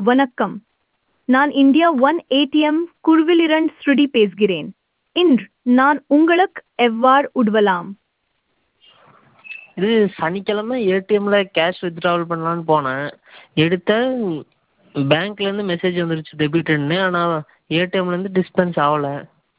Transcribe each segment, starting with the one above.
வணக்கம் நான் India one ATM குழுவிலிருந்து ஸ்ருதி பேசுகிறேன் இன்று நான் உங்களுக்கு எவ்வாறு உதவலாம் இது சனிக்கிழமை ஏடிஎம்மில் கேஷ் வித்ட்ராவல் பண்ணலான்னு போனேன் எடுத்தேன் பேங்க்லேருந்து மெசேஜ் வந்துருச்சு டெபிட்ன்னு ஆனால் ஏடிஎம்லேருந்து டிஸ்பென்ஸ் ஆகலை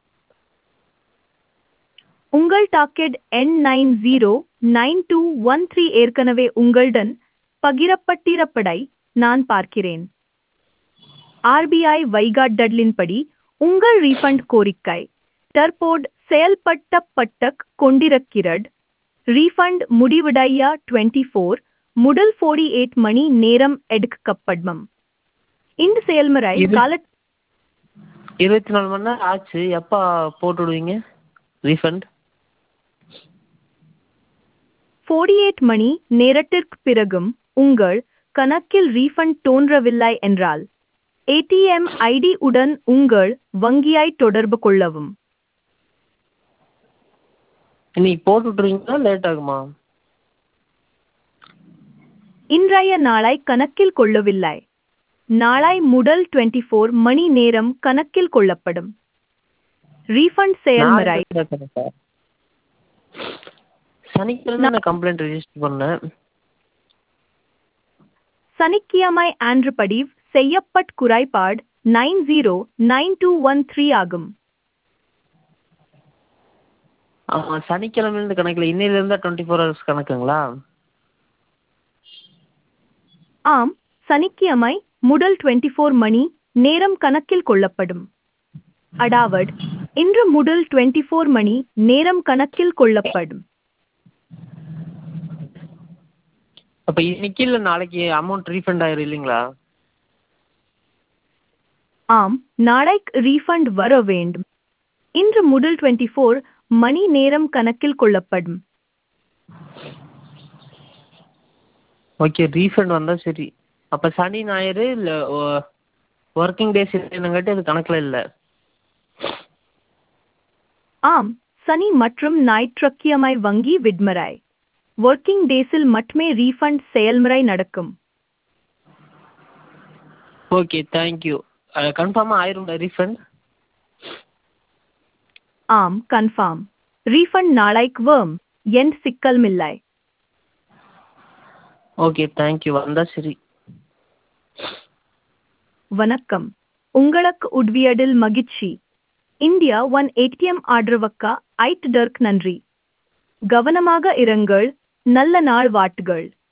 உங்கள் டாக்கெட் எண் nine zero nine two one three ஏற்கனவே உங்களுடன் பகிரப்பட்டிருப்பதை நான் பார்க்கிறேன் ஆர்பிஐ வைகாட்டலின்படி உங்கள் ரீஃபண்ட் கோரிக்கை தற்போது செயல்படுத்தப்பட்டு கொண்டிருக்கிறது ரீஃபண்ட் முடிவடைய டுவெண்ட்டி ஃபோர் முதல் ஃபோர்டி எயிட் மணி நேரம் எடுக்கப்படும் இந்த செயல்முறை இது- கால இருபத்தி நாலு மணி நேரம் ஆச்சு எப்போ போட்டு விடுவீங்க ரீஃபண்ட் ஃபோர்டி எயிட் மணி நேரத்திற்கு பிறகும் உங்கள் கணக்கில் ரீஃபண்ட் தோன்றவில்லை என்றால் ஏடிஎம் ஐடி உடன் உங்கள் வங்கியை தொடர்பு கொள்ளவும் இன்னைக்கு போட்டு விட்ருவீங்களா லேட் ஆகுமா இன்றைய நாளை கணக்கில் கொள்ளவில்லை நாளை முதல் டுவெண்ட்டி ஃபோர் மணி நேரம் கணக்கில் கொள்ளப்படும் ரீஃபண்ட் செயல்முறை நாளைக்கு தான் கணக்கா? சனிக்கிழமை நான் கம்ப்ளைண்ட் ரெஜிஸ்டர் பண்ணேன் சனிக்கிழமை அன்று பதிவு செய்யப்பட்ட குறைபாடு nine zero nine two one three ஆகும் ஆமாம் சனிக்கிழமைலேருந்து கணக்கில் இன்னையிலேருந்து டுவெண்ட்டி ஃபோர் ஹவர்ஸ் கணக்குங்களா ஆம் சனிக்கிழமை முதல் டுவெண்ட்டி ஃபோர் மணி நேரம் கணக்கில் கொள்ளப்படும் அதாவது இன்று முதல் டுவெண்ட்டி ஃபோர் மணி நேரம் கணக்கில் கொள்ளப்படும் அப்போ இன்னைக்கு இல்லை நாளைக்கு அமௌண்ட் ரீஃபண்ட் ஆயிரும் இல்லைங்களா ஆம் நாளைக்கு ரீஃபண்ட் வர வேண்டும் இன்று முதல் டுவெண்ட்டி ஃபோர் மணி நேரம் கணக்கில் கொள்ளப்படும் ஓகே ரீஃபண்ட் வந்தால் சரி அப்போ சனி ஞாயிறு இல்லை ஒர்க்கிங் டேஸ் இல்லைங்காட்டி அது கணக்கில் இல்லை ஆம் சனி மற்றும் ஞாயிற்றுக்கிழமை வங்கி விடுமுறை ஒர்க்கிங் டேஸில் மட்டுமே ரீஃபண்ட் செயல்முறை நடக்கும் ஓகே தேங்க்யூ கன்ஃபார்மாக ஆயிரும் ரீஃபண்ட் ஆம் கன்ஃபார்ம் ரீஃபண்ட் நாளைக்கு வரும் என் சிக்கல்மில்லை ஓகே தேங்க்யூ வந்தால் சரி வணக்கம் உங்களுக்கு உதவியதில் மகிழ்ச்சி இந்தியா ஒன் ஏடிஎம் ஆதரவுக்கு ஐட்டு டர்க் நன்றி கவனமாக இருங்கள் நல்ல நாள் வாட்டுகள்